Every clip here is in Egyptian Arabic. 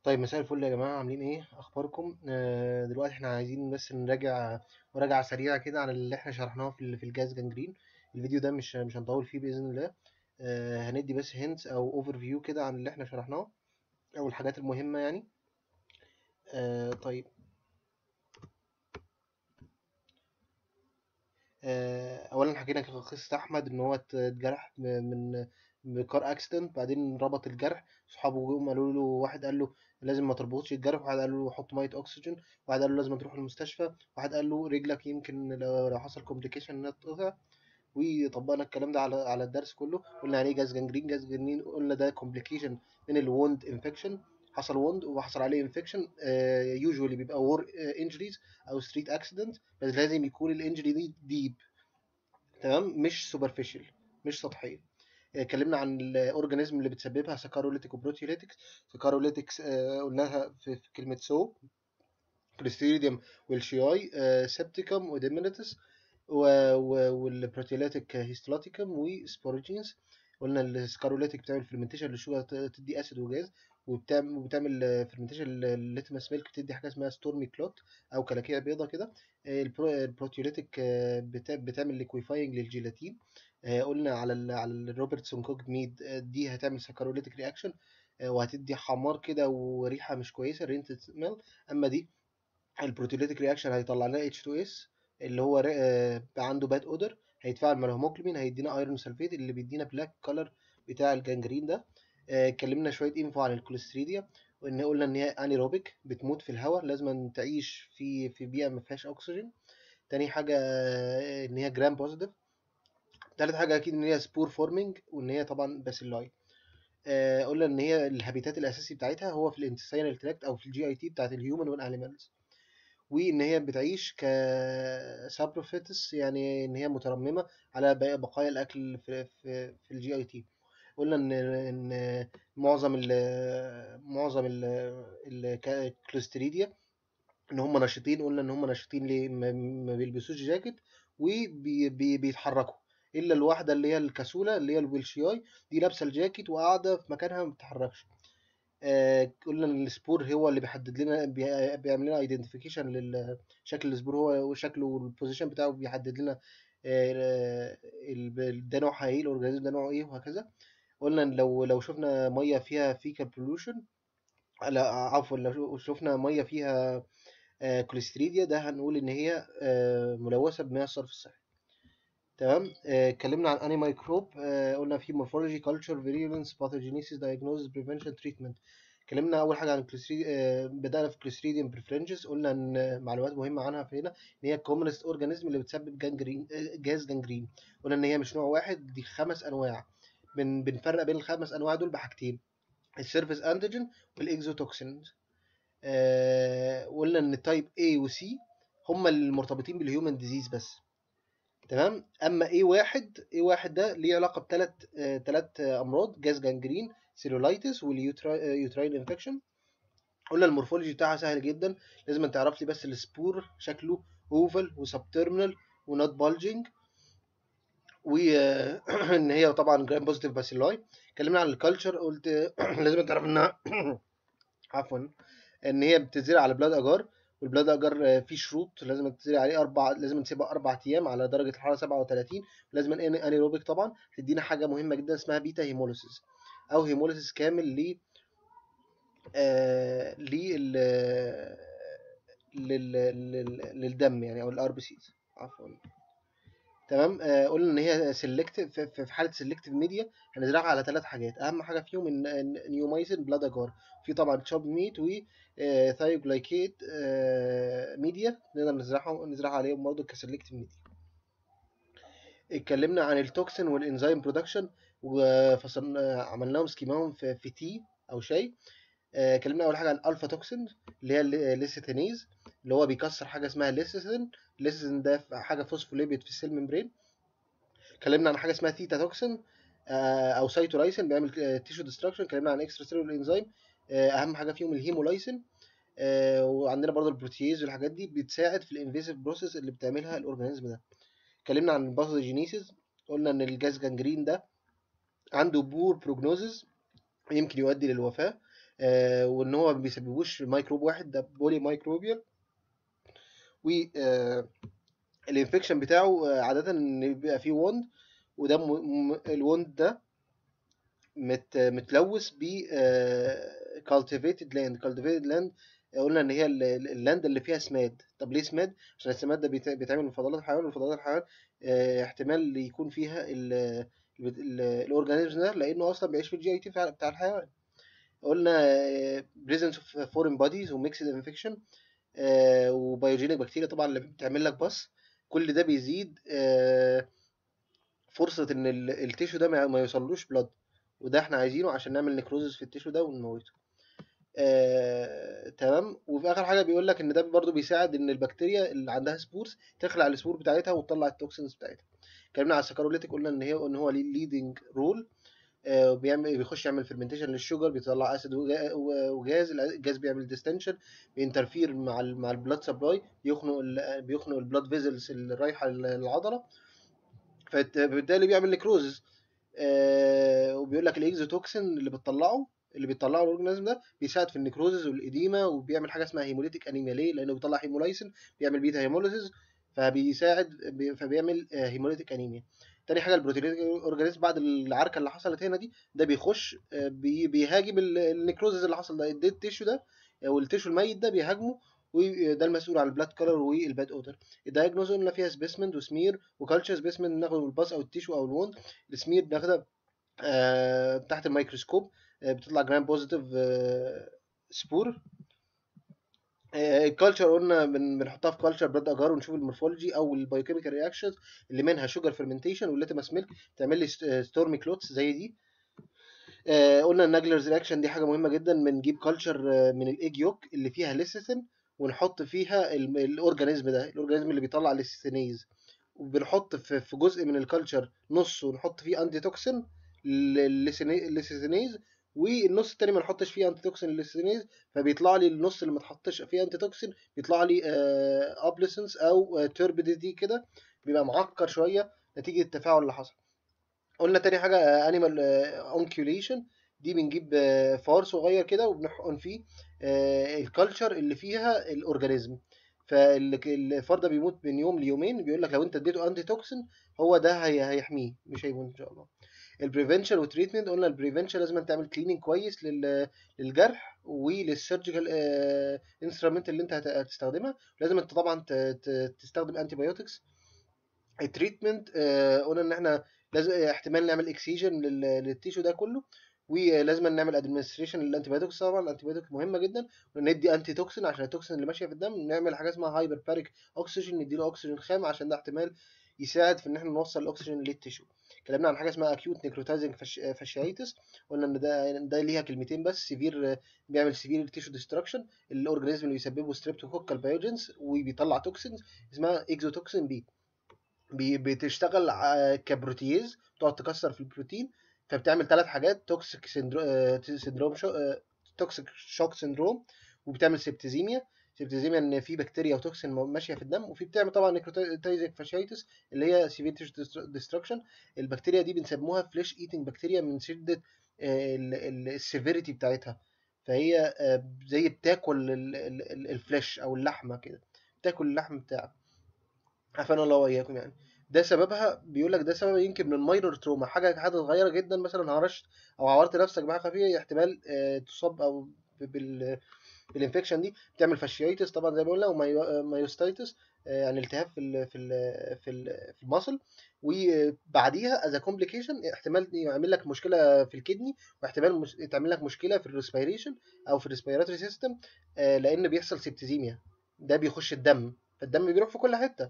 طيب مساء الفل يا جماعة عاملين ايه اخباركم آه دلوقتي احنا عايزين بس نراجع مراجعة سريعة كده على اللي احنا شرحناه في ال- في الجاز جانجرين الفيديو ده مش مش هنطول فيه بإذن الله آه هندي بس هنتس او اوفر فيو كده عن اللي احنا شرحناه او الحاجات المهمة يعني آه طيب آه اولا حكينا قصة احمد ان هو ات- اتجرح م- من بكار اكسيدنت بعدين ربط الجرح صحابه جم قالوا له واحد قال له لازم ما تربطش الجرح واحد قال له حط ميه اكسجين واحد قال له لازم تروح المستشفى واحد قال له رجلك يمكن لو, لو حصل كومبليكيشن انها تتقطع وطبقنا الكلام ده على على الدرس كله قلنا يعني ايه جاز جانجرين جاز جانجرين قلنا ده كومبليكيشن من الوند انفكشن حصل وند وحصل عليه انفكشن يوجوالي بيبقى وور انجريز او ستريت اكسيدنت بس لازم يكون الانجري دي ديب تمام مش سوبرفيشال مش سطحيه اتكلمنا عن الاورجانيزم اللي بتسببها سكاروليتيك وبروتيوليتيكس سكاروليتيكس آه، قلناها في, في كلمه سو كليستيريديوم والشياي سبتيكم وديمينيتس والبروتيوليتيك هيستولاتيكم وسبوروجينز قلنا السكاروليتيك بتعمل فرمنتيشن للشوجر تدي اسيد وجاز وبتعمل وبتعمل فرمنتيشن للليتمس ميلك بتدي حاجه اسمها ستورمي كلوت او كلاكيع بيضه كده البروتيوليتيك بتعمل ليكويفاينج للجيلاتين آه، قلنا على ال على الروبرتسون كوك ميد آه، دي هتعمل سكاروليتيك رياكشن وهتدي حمار كده وريحه مش كويسه رينت سميل اما دي البروتيوليتيك رياكشن هيطلع لنا H2S اللي هو ر- آه، عنده باد اودر هيتفاعل مع الهيموجلوبين هيدينا ايرون سلفيت اللي بيدينا بلاك كولر بتاع الجانجرين ده آه، اتكلمنا شويه انفو عن الكوليستريديا وان قلنا ان هي انيروبيك بتموت في الهواء لازم تعيش في في بيئه ما فيهاش اكسجين تاني حاجه آه، ان هي جرام بوزيتيف تالت حاجه اكيد ان هي سبور فورمينج وان هي طبعا باسيلاي آه، قلنا ان هي الهابيتات الاساسي بتاعتها هو في الانتستينال تراكت او في الجي اي تي بتاعت الهيومن والانيمالز وان هي بتعيش ك سابروفيتس يعني ان هي مترممه على بق- بقايا الاكل في في في الجي اي تي قلنا ان ان معظم ال معظم ال الكلوستريديا ان هم نشيطين قلنا ان هم نشيطين ليه ما ما بيلبسوش جاكيت وبيتحركوا الا الواحده اللي هي الكسوله اللي هي الويلشياي دي لابسه الجاكيت وقاعده في مكانها ما بتتحركش آه قلنا ان السبور هو اللي بيحدد لنا بي- بيعمل لنا ايدنتيفيكيشن لشكل السبور هو شكله والبوزيشن بتاعه بيحدد لنا آه ال- ده نوعها ايه الاورجانيزم ده نوعه ايه وهكذا قلنا إن لو لو شفنا ميه فيها فيكال بولوشن لا عفوا لو شفنا ميه فيها آه، كوليستريديا ده هنقول ان هي آه، ملوثه بمياه الصرف الصحي تمام آه، اتكلمنا عن اني ميكروب آه، قلنا في مورفولوجي كلتشر فيريولنس باثوجينيسيس دايجنوزس بريفنشن تريتمنت اتكلمنا اول حاجه عن الكليستريديا بدانا في كليستريديوم بريفرنجز قلنا ان معلومات مهمه عنها في هنا ان هي الكومنست اورجانيزم اللي بتسبب جانجرين آه، جاز جانجرين قلنا ان هي مش نوع واحد دي خمس انواع بن بنفرق بين الخمس انواع دول بحاجتين السيرفيس انتيجين والاكزوتوكسينز آه، قلنا ان تايب A و C هما المرتبطين بالهيومن ديزيز بس تمام اما A1 A1 ده ليه علاقه بثلاث ثلاث امراض جاز جانجرين سيلولايتس واليوتراين انفكشن قلنا المورفولوجي بتاعها سهل جدا لازم تعرف لي بس السبور شكله اوفال وسبترمينال ونوت بالجنج وان هي طبعا جرام بوزيتيف باسيلاي اتكلمنا عن الكالتشر قلت لازم تعرف انها عفوا ان هي بتزرع على بلاد اجار والبلاد اجار فيه شروط لازم تزرع عليه اربع لازم تسيبها اربع ايام على درجه الحراره 37 ولازم انيروبيك طبعا تدينا حاجه مهمه جدا اسمها بيتا هيموليسيس او هيموليسيس كامل ل آه لل لل لل- للدم يعني او الار بي سيز عفوا تمام آه قلنا ان هي سيلكتيف في حاله سيلكتيف ميديا هنزرعها على ثلاث حاجات اهم حاجه فيهم ان إن نيومايسين بلاد اجار في طبعا تشوب ميت و آه ثايوجلايكيت آه ميديا نقدر نزرعهم نزرعها عليهم برضه كسيلكتيف ميديا اتكلمنا عن التوكسين والانزيم برودكشن وفصلنا عملناهم سكيماهم في, في تي او شاي آه، اتكلمنا اول حاجه عن الالفا توكسين اللي هي الليسيتينيز اللي هو بيكسر حاجه اسمها ليسيتين الليسيتين ده حاجه فوسفوليبيد في السيل ممبرين اتكلمنا عن حاجه اسمها ثيتا توكسين آه، او سايتولايسين بيعمل تيشو ديستراكشن اتكلمنا عن اكسترا سيلولر انزيم اهم حاجه فيهم الهيمولايسين آه، وعندنا برضو البروتيز والحاجات دي بتساعد في الانفيسيف بروسيس اللي بتعملها الاورجانيزم ده اتكلمنا عن الباثوجينيسيس قلنا ان الجاز جانجرين ده عنده بور بروجنوزز يمكن يؤدي للوفاه آه وان هو ما بيسببوش ميكروب واحد ده بولي مايكروبيال و آه الانفكشن بتاعه آه، عاده ان بيبقى فيه وند وده م... م... الوند ده مت... متلوث ب cultivated land cultivated land قلنا ان هي ال- ال- اللاند اللي فيها سماد طب ليه سماد عشان السماد ده بيت- بيتعمل من فضلات الحيوان وفضلات الحيوان آه، احتمال يكون فيها الاورجانيزم ده لانه اصلا بيعيش في الجي اي تي بتاع الحيوان قلنا آه، presence of foreign bodies وميكسد انفكشن وبيوجينيك بكتيريا طبعا اللي بتعمل لك بص كل ده بيزيد آه، فرصة ان ال- التيشو ده ما ما يوصلوش بلاد وده احنا عايزينه عشان نعمل نكروزس في التيشو ده ونموته آه، تمام وفي اخر حاجه بيقول لك ان ده برضو بيساعد ان البكتيريا اللي عندها سبورز تخلع السبور بتاعتها وتطلع التوكسينز بتاعتها اتكلمنا على السكاروليتيك قلنا ان هي ان هو ليه ليدنج رول بيعمل بيخش يعمل فيرمنتيشن للشوجر بيطلع اسيد وجا- وجاز الجاز بيعمل ديستنشن بينترفير مع ال مع البلاد سبلاي بيخنق ال بيخنق البلاد فيزلز اللي رايحه للعضله فبالتالي بيعمل نكروزز آه وبيقول لك الاكزوتوكسين اللي بتطلعه اللي بيطلعه الاورجانيزم ده بيساعد في النكروزز والاديمه وبيعمل حاجه اسمها هيموليتيك انيميا ليه؟ لانه بيطلع هيمولايسين بيعمل بيتا هيموليسيس فبيساعد بي- فبيعمل آه، هيموليتيك انيميا تاني حاجه البروتيوليتيك اورجانيزم بعد العركه اللي حصلت هنا دي ده بيخش آه، بي- بيهاجم ال- النكروزز اللي حصل ده الديد تيشو ده او التيشو الميت ده بيهاجمه وده المسؤول عن البلاد كلر والباد اودر الدايجنوز قلنا فيها سبيسمنت وسمير وكالتشر سبيسمنت ناخد الباص او التيشو او الوند السمير بناخدها آه، تحت الميكروسكوب آه، بتطلع جرام بوزيتيف سبور الكالتشر قلنا بن- بنحطها في كالتشر بلاد اجار ونشوف المورفولوجي او البايوكيميكال رياكشنز اللي منها شوجر فيرمنتيشن والليتمس ميلك تعمل لي ستورمي كلوتس زي دي آه، قلنا الناجلرز رياكشن دي حاجه مهمه جدا بنجيب كلتشر من الايج يوك اللي فيها ليسيثين ونحط فيها ال- الاورجانيزم ده الاورجانيزم اللي بيطلع ليسيثينيز وبنحط في في جزء من الكلتشر نص ونحط فيه انتي توكسين للليسيثينيز والنص التاني ما نحطش فيه انتي توكسين للليسيثينيز فبيطلع لي النص اللي ما اتحطش فيه انتي توكسين بيطلع لي ابليسنس او توربيديتي كده بيبقى معكر شويه نتيجه التفاعل اللي حصل قلنا تاني حاجة انيمال اونكيوليشن دي بنجيب آه، فار صغير كده وبنحقن فيه الكالتشر اللي فيها الاورجانيزم فالفار ده بيموت من يوم ليومين بيقول لك لو انت اديته انتي توكسين هو ده هي هيحميه مش هيموت ان شاء الله البريفنشن والتريتمنت قلنا البريفنشن لازم تعمل كليننج كويس لل- للجرح وللسيرجيكال انسترومنت اللي انت هت- هتستخدمها لازم انت طبعا ت- ت- تستخدم انتي بايوتكس التريتمنت آه، قلنا ان احنا لازم احتمال نعمل اكسيجن للتيشو ده كله ولازم نعمل ادمنستريشن للانتيبيوتكس طبعا الانتيبيوتكس مهمه جدا وندي انتي توكسين عشان التوكسين اللي ماشيه في الدم نعمل حاجه اسمها هايبر باريك اوكسجين نديله اكسجين خام عشان ده احتمال يساعد في ان احنا نوصل الاكسجين للتيشو اتكلمنا عن حاجه اسمها اكيوت نيكروتايزنج فاشيايتس قلنا ان ده ده ليها كلمتين بس سيفير بيعمل سيفير تيشو ديستراكشن الاورجانيزم اللي بيسببه ستريبتوكوكال بايوجنز وبيطلع توكسينز اسمها اكزوتوكسين بي بي- بتشتغل ع- كبروتيز بتقعد تكسر في البروتين فبتعمل ثلاث حاجات توكسيك سندروم توكسيك شوك سندروم وبتعمل سيبتيزيميا سيبتيزيميا ان في بكتيريا وتوكسين ماشيه في الدم وفي بتعمل طبعا نيكروتايزك فاشيتس اللي هي سيفير ديستركشن البكتيريا دي بنسموها فليش ايتنج بكتيريا من شده السيفيريتي بتاعتها فهي آه، زي بتاكل ال- ال- ال- الفليش او اللحمه كده بتاكل اللحم بتاعك عافانا الله واياكم يعني ده سببها بيقول لك ده سبب يمكن من ماينور تروما حاجه حاجه صغيره جدا مثلا هرشت او عورت نفسك بحاجه خفيفه احتمال آه، تصاب او ب- بال بالانفكشن دي بتعمل فاشيايتس طبعا زي ما قلنا ومايوستايتس يعني التهاب في ال في ال في ال في المصل وبعديها از كومبليكيشن احتمال يعمل لك مشكله في الكدني واحتمال مش... تعمل لك مشكله في الريسبيريشن او في الريسبيراتوري سيستم لان بيحصل سيبتيزيميا ده بيخش الدم فالدم بيروح في كل حته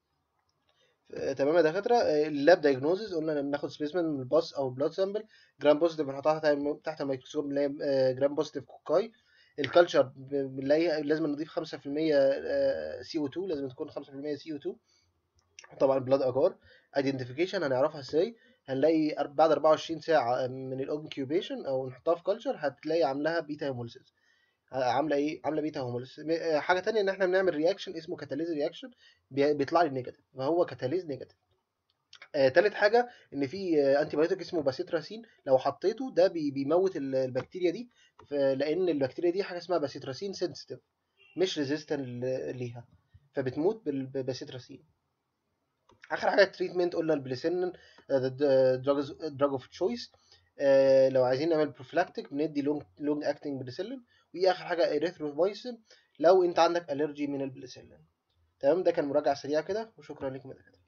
آه، تمام يا دكاتره آه، اللاب دايجنوزز قلنا بناخد سبيسمن من الباص او بلاد سامبل جرام بوزيتيف بنحطها تحت تحت الميكروسكوب بنلاقي آه، جرام بوزيتيف كوكاي الكالتشر ب- بنلاقي لازم نضيف 5% سي او 2 لازم تكون 5% سي او 2 طبعا بلاد اجار ايدنتيفيكيشن هنعرفها ازاي هنلاقي أر- بعد 24 ساعه من الاوكيوبيشن او نحطها في كلتشر هتلاقي عاملاها بيتا هيموليسيس عامله ايه عامله بيتا هيموليسيس م- آه، حاجه تانية ان احنا بنعمل رياكشن اسمه كاتاليز رياكشن بيطلع لي نيجاتيف فهو كاتاليز نيجاتيف آه، تالت حاجة إن في آه، أنتي بايوتيك اسمه باسيتراسين لو حطيته ده بي- بيموت ال- البكتيريا دي ف- لأن البكتيريا دي حاجة اسمها باسيتراسين سنسيتيف مش ريزيستنت ليها فبتموت بالباسيتراسين آخر حاجة التريتمنت قلنا البليسينين دراج اوف تشويس لو عايزين نعمل بروفلاكتيك بندي لونج لونج اكتنج بليسيلين واخر حاجه اريثرومايسين لو انت عندك الرجي من البليسيلين تمام ده كان مراجعه سريعه كده وشكرا لكم يا دكاتره